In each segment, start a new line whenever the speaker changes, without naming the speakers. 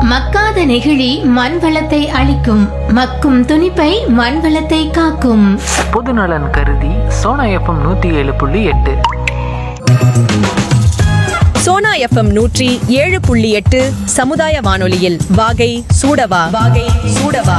மக்காத நெகிழி மண் வளத்தை அழிக்கும் மக்கும் துணிப்பை மண் வளத்தை காக்கும்
பொதுநலன் கருதி சோனா எஃப்எம் நூற்றி ஏழு புள்ளி எட்டு
சோனா எஃப்எம் நூற்றி ஏழு புள்ளி எட்டு சமுதாய வானொலியில் வாகை சூடவா வாகை சூடவா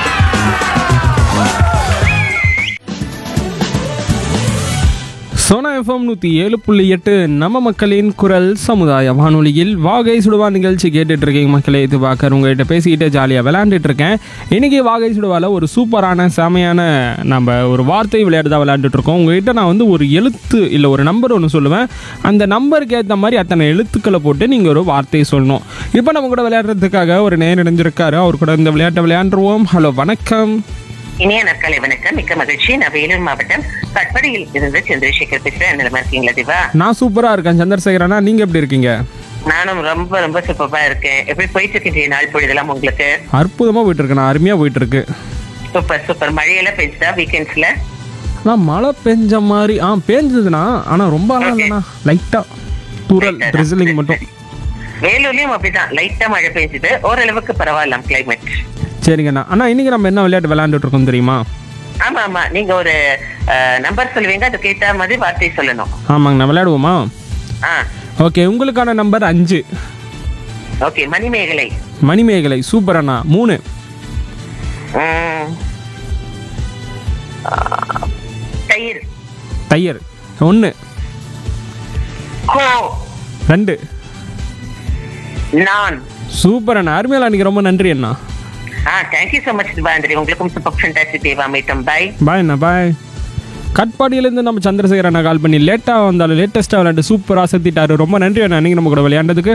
சோனா எஃப்எம் நூற்றி ஏழு புள்ளி எட்டு நம்ம மக்களின் குரல் சமுதாய வானொலியில் வாகை சுடுவா நிகழ்ச்சி கேட்டுட்டு இருக்கீங்க மக்களே இது பார்க்கற உங்ககிட்ட பேசிக்கிட்டே ஜாலியாக விளையாண்டுட்டு இருக்கேன் இன்னைக்கு வாகை சுடுவால ஒரு சூப்பரான செமையான நம்ம ஒரு வார்த்தை விளையாட்டு தான் விளையாண்டுட்டு இருக்கோம் உங்ககிட்ட நான் வந்து ஒரு எழுத்து இல்லை ஒரு நம்பர் ஒன்று சொல்லுவேன் அந்த நம்பருக்கு ஏற்ற மாதிரி அத்தனை எழுத்துக்களை போட்டு நீங்கள் ஒரு வார்த்தையை சொல்லணும் இப்போ நம்ம கூட விளையாடுறதுக்காக ஒரு நேர் இணைஞ்சிருக்காரு அவர் கூட இந்த விளையாட்டை விளையாண்டுருவோம் ஹலோ வணக்கம்
இனிய நாட்களை வணக்கம் மிக்க மகிழ்ச்சி நான் வேலூர் மாவட்டம் கட்படியில் இருந்து சந்திரசேகர் பேசுறேன் நிலமா இருக்கீங்களா திவா
நான் சூப்பராக இருக்கேன் சந்திரசேகரனா நீங்கள் எப்படி இருக்கீங்க
நானும் ரொம்ப ரொம்ப சூப்பரா இருக்கேன் எப்படி போயிட்டு இருக்கின்ற நாள் பொழுதெல்லாம் உங்களுக்கு
அற்புதமாக போயிட்டு இருக்கு நான் அருமையாக போயிட்டு இருக்கு
சூப்பர் சூப்பர் மழையெல்லாம் பெஞ்சுதா வீக்கெண்ட்ஸ்ல
நான் மழை பெஞ்ச மாதிரி ஆ பேஞ்சதுண்ணா ஆனால் ரொம்ப நாள் இல்லைண்ணா லைட்டாக தூரல்
Light ஆ
ட்ரிசிலிங்
தான்.
மட்டும்
வேலூர்லயும் அப்படிதான் லைட்டா மழை பெஞ்சுது ஓரளவுக்கு பரவாயில்லாம் கிளைமேட்
சரிங்கண்ணா அண்ணா இன்னைக்கு நம்ம என்ன விளையாட்டு விளையாண்டுட்டு இருக்கோம் தெரியுமா
ஆமா ஆமா நீங்க ஒரு நம்பர் சொல்லுவீங்க அதுக்கு ஏத்த மாதிரி வார்த்தை சொல்லணும்
ஆமாங்கண்ணா விளையாடுவோமா
ஆ
ஓகே உங்களுக்கான நம்பர் அஞ்சு
ஓகே மணிமேகலை
மணிமேகலை சூப்பர் அண்ணா மூணு
உம், ஆ, தயிர்
தையர் ஒன்று
கோ
ரெண்டு
நான்
சூப்பர் அண்ணா அருமையில் அன்றைக்கி ரொம்ப நன்றி அண்ணா
ஆ தேங்க்யூ ஸோ மச் திவாந்திரி உங்களுக்கும் சூப்பர் ஃபண்டாஸ்டிக் தேவா மீட்டம் பை
பாய் அண்ணா பாய் கட்பாடியிலேருந்து நம்ம சந்திரசேகர் அண்ணா கால் பண்ணி லேட்டாக வந்தாலும் லேட்டஸ்ட்டாக விளையாண்டு சூப்பராக செத்திட்டாரு ரொம்ப நன்றி அண்ணா நீங்கள் நம்ம கூட விளையாண்டதுக்கு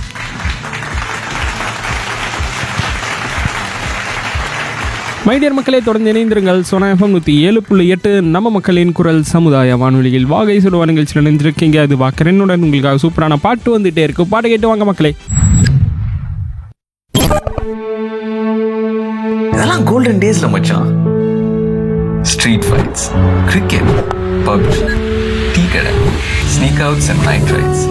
மைடியர் மக்களே தொடர்ந்து இணைந்திருங்கள் சோனா எஃப்எம் நூற்றி ஏழு புள்ளி எட்டு நம்ம மக்களின் குரல் சமுதாய வானொலியில் வாகை சொல்லுவா நிகழ்ச்சியில் இணைந்திருக்கீங்க அது பார்க்குறேன்னுடன் உங்களுக்காக சூப்பரான பாட்டு வந்துட்டே இருக்கு பாட்டு கேட்டு வாங்க மக்களே
இதெல்லாம் கோல்டன் டேஸ்ல மச்சான் street fights cricket PUBG tea கடை sneak outs and night rides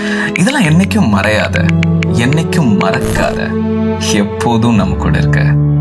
இதெல்லாம் என்னைக்கும் மறையாத என்னைக்கும் மறக்காத எப்போதும் நம்ம கூட இருக்க